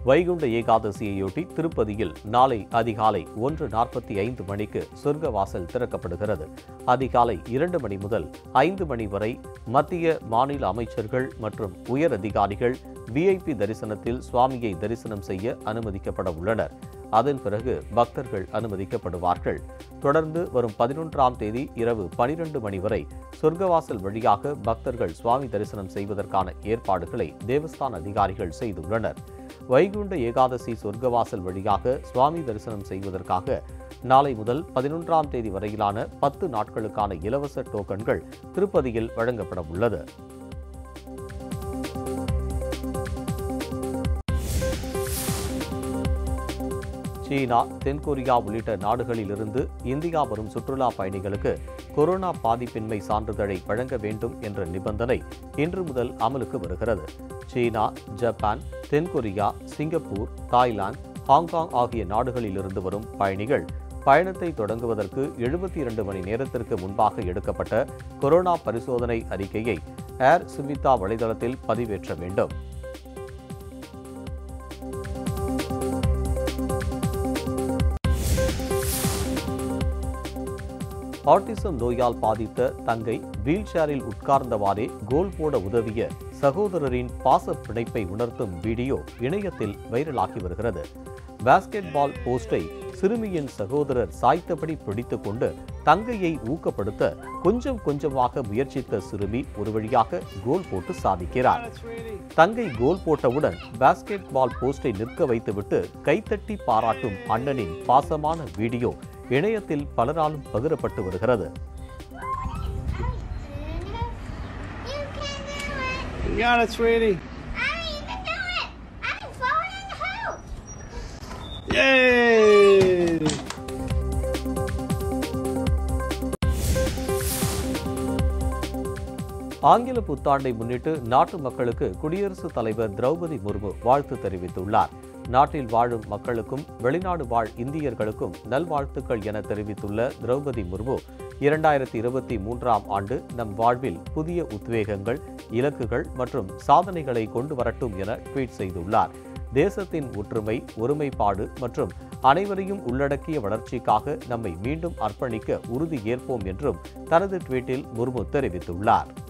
வைகுண்ட ஏகாதசியையொட்டி திருப்பதியில் நாளை அதிகாலை ஒன்று நாற்பத்தி ஐந்து மணிக்கு சொர்க்க வாசல் திறக்கப்படுகிறது அதிகாலை இரண்டு மணி முதல் ஐந்து மணி வரை மத்திய மாநில அமைச்சர்கள் மற்றும் உயர் அதிகாரிகள் விஐபி தரிசனத்தில் சுவாமியை தரிசனம் செய்ய அனுமதிக்கப்பட உள்ளனர் அதன் பிறகு பக்தர்கள் அனுமதிக்கப்படுவார்கள் தொடர்ந்து வரும் பதினொன்றாம் தேதி இரவு பனிரெண்டு மணி வரை சொர்க்கவாசல் வழியாக பக்தர்கள் சுவாமி தரிசனம் செய்வதற்கான ஏற்பாடுகளை தேவஸ்தான அதிகாரிகள் செய்துள்ளனர் வைகுண்ட ஏகாதசி சொர்க்கவாசல் வழியாக சுவாமி தரிசனம் செய்வதற்காக நாளை முதல் பதினொன்றாம் தேதி வரையிலான பத்து நாட்களுக்கான இலவச டோக்கன்கள் திருப்பதியில் வழங்கப்பட உள்ளது சீனா தென்கொரியா உள்ளிட்ட நாடுகளிலிருந்து இந்தியா வரும் சுற்றுலா பயணிகளுக்கு கொரோனா பாதிப்பின்மை சான்றிதழை வழங்க வேண்டும் என்ற நிபந்தனை இன்று முதல் அமலுக்கு வருகிறது சீனா ஜப்பான் தென்கொரியா சிங்கப்பூர் தாய்லாந்து ஹாங்காங் ஆகிய நாடுகளிலிருந்து வரும் பயணிகள் பயணத்தை தொடங்குவதற்கு எழுபத்தி இரண்டு மணி நேரத்திற்கு முன்பாக எடுக்கப்பட்ட கொரோனா பரிசோதனை அறிக்கையை ஏர் சுமிதா வலைதளத்தில் பதிவேற்ற வேண்டும் ஆட்டிசம் நோயால் பாதித்த தங்கை வீல் சேரில் உட்கார்ந்தவாறே கோல் போட உதவிய சகோதரரின் பாச பிணைப்பை உணர்த்தும் வீடியோ இணையத்தில் வைரலாகி வருகிறது பாஸ்கெட் பால் போஸ்டை சிறுமியின் சகோதரர் சாய்த்தபடி பிடித்துக்கொண்டு தங்கையை ஊக்கப்படுத்த கொஞ்சம் கொஞ்சமாக முயற்சித்த சிறுமி ஒரு வழியாக கோல் போட்டு சாதிக்கிறார் தங்கை கோல் போட்டவுடன் பாஸ்கெட் பால் போஸ்டை நிற்க வைத்துவிட்டு கைத்தட்டி பாராட்டும் அண்ணனின் பாசமான வீடியோ இணையத்தில் பலராலும் பகிரப்பட்டு வருகிறது You can do it! You got it, sweetie. Abby, you can do it! I'm falling in the house! Yay! ஆங்கில புத்தாண்டை முன்னிட்டு நாட்டு மக்களுக்கு குடியரசுத் தலைவர் திரௌபதி முர்மு வாழ்த்து தெரிவித்துள்ளார் நாட்டில் வாழும் மக்களுக்கும் வெளிநாடு வாழ் இந்தியர்களுக்கும் நல்வாழ்த்துக்கள் என தெரிவித்துள்ள திரௌபதி முர்மு இரண்டாயிரத்தி இருபத்தி மூன்றாம் ஆண்டு நம் வாழ்வில் புதிய உத்வேகங்கள் இலக்குகள் மற்றும் சாதனைகளை கொண்டு வரட்டும் என ட்வீட் செய்துள்ளார் தேசத்தின் ஒற்றுமை ஒருமைப்பாடு மற்றும் அனைவரையும் உள்ளடக்கிய வளர்ச்சிக்காக நம்மை மீண்டும் அர்ப்பணிக்க உறுதி ஏற்போம் என்றும் தனது ட்வீட்டில் முர்மு தெரிவித்துள்ளார்